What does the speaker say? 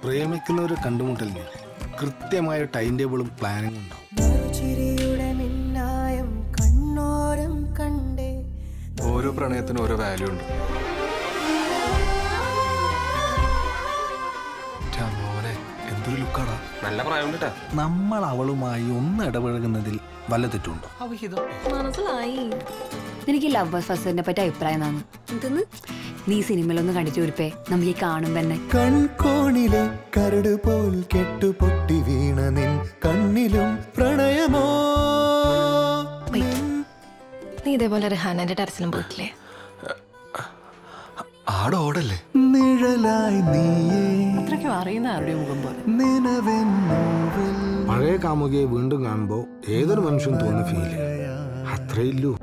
പ്രേമിക്കുന്നവർ കണ്ടുമുട്ടലിന് കൃത്യമായ ടൈം ടേബിളും പ്ലാനിങ്ങും ഉണ്ടാവും ചിരിയുടെ മിന്നായം കണ്ണോരം കണ്ടേ ഓരോ പ്രണയത്തിനും ഓരോ വാല്യൂ ഉണ്ട് റ്റാ മോനെ എന്തൊരു ലുക്കാടാ നല്ല പ്രായം കേട്ടാ നമ്മൾ അവളുമായി ഒന്ന് ഇടപഴകുന്നതിൽ വല്ല തെറ്റുണ്ടോ മനസ്സിലായി എനിക്ക് ലവ് ബസ് ഫസ്റ്റിനെ പറ്റി അഭിപ്രായം എന്നാണ് എന്തെന്ന് നീ സിനിമയിലൊന്നും കണ്ടിച്ചു ഉരുപ്പേ നമുക്ക് ഈ കാണും തന്നെ കൺകോണിലെ കരട് പോൽ കെട്ടുപൊട്ടി വീണ നിൻ കണ്ണിലും പ്രണയമോ നീ ഇതേപോലെ റിഹാനന്റെ ടെറസിലും പോയിട്ടില്ലേ ആടെ ഓടല്ലേ നിഴലായി നീയേ അത്രയ്ക്കും അറിയുന്ന ആരുടെ മുഖം പോലെ നിലവെന്നോവിൽ പഴയ കാമുകിയെ വീണ്ടും കാണുമ്പോൾ ഏതൊരു മനുഷ്യനും തോന്നുന്ന ഫീല് അത്രയില്ലൂ